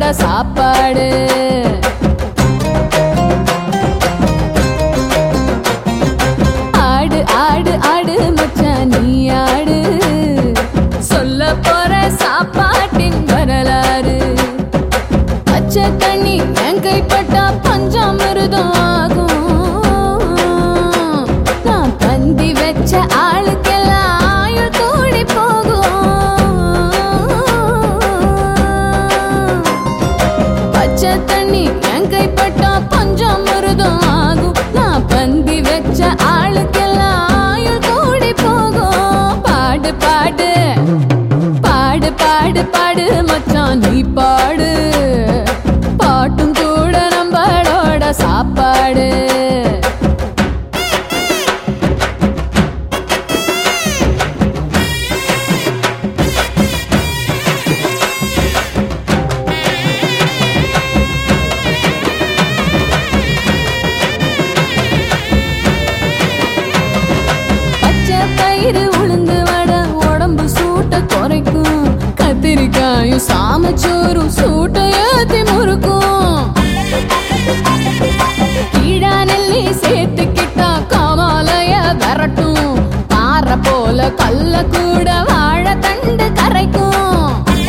சாப்பாடு ஆடு ஆடு ஆடு மச்சான் நீ ஆடு சொல்ல போற சாப்பாட்டின் வரலாறு பச்சை தண்ணி என் கைப்பட்டா பஞ்சாமிருதம் ஆகும் நான் பந்தி வச்ச ஆளுக்கெல்லாம் ஆயுள் கூடி போகும் பச்சை தண்ணி என் கைப்பட்டா பஞ்சாமிருதம் ஆகும் நான் பந்தி வச்ச ஆளுக்கெல்லாம் ஆயுள் கூடி போகும் பாடு பாடு பாடு பாடு பாடு மச்சான் நீ பாடு பாட்டும் கூட நம்மளோட சாப்பாடு பச்சை பயிறு உளுந்து வட உடம்பு சூட்ட குறைக்கும் கத்திரிக்காயும் சாமச்சோறும் சூட்ட ஏத்தி முறுக்கும் கீழா நெல்லி சேர்த்துக்கிட்டா காமாலய விரட்டும் பாறை போல கல்ல கூட வாழ தண்டு கரைக்கும்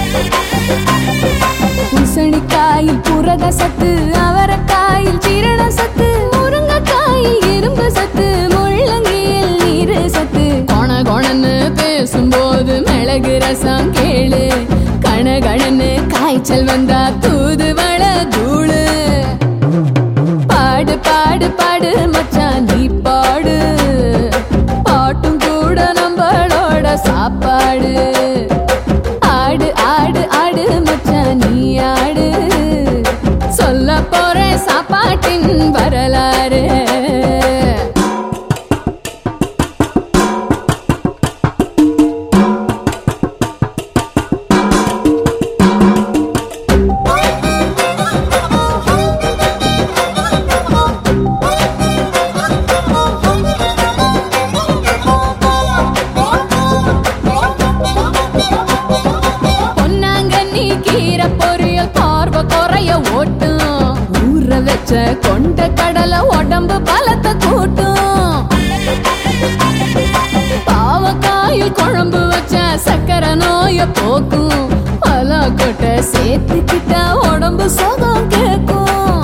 பூசணிக்காயில் புரத சத்து அவரைக்காயில் சீரண சத்து முருங்கைக்காயில் இரும்பு சத்து முள்ளங்கியில் நீரு சத்து கொண கொணன்னு பேசும்போது மிளகு ரசம் கேளு கணகணன்னு காய்ச்சல் வந்தா தூதுவள தூளு பாடு பாடு பாடு மச்சான் நீ பாடு பாட்டும் கூட நம்மளோட சாப்பாடு ஆடு ஆடு ஆடு மச்சான் நீ ஆடு சொல்ல போற சாப்பாட்டின் வரலாறு பொன்னாங்கண்ணி கீரை பொரியல் பார்வை குறைய ஓட்டும் ஊற வச்ச கொண்ட கடலை உடம்பு பலத்தை கூட்டும் பாவக்காயில் குழம்பு வச்ச சக்கரை நோய போக்கும் பல கொட்டை சேர்த்துக்கிட்டா உடம்பு சுகம் கேக்கும்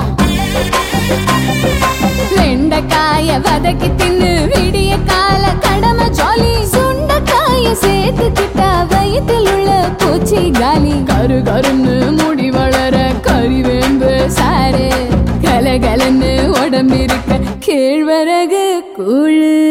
வெண்டைக்காய வதக்கி தின்னு விடிய கால கடமை ஜாலி சுண்டைக்காய சேர்த்துக்கிட்டா வயிற்றில் உள்ள பூச்சி காலி கரு கருன்னு முடி வளர கறிவேம்பு சாரு கலகலன்னு உடம்பிருக்க கேழ்வரகு கூழு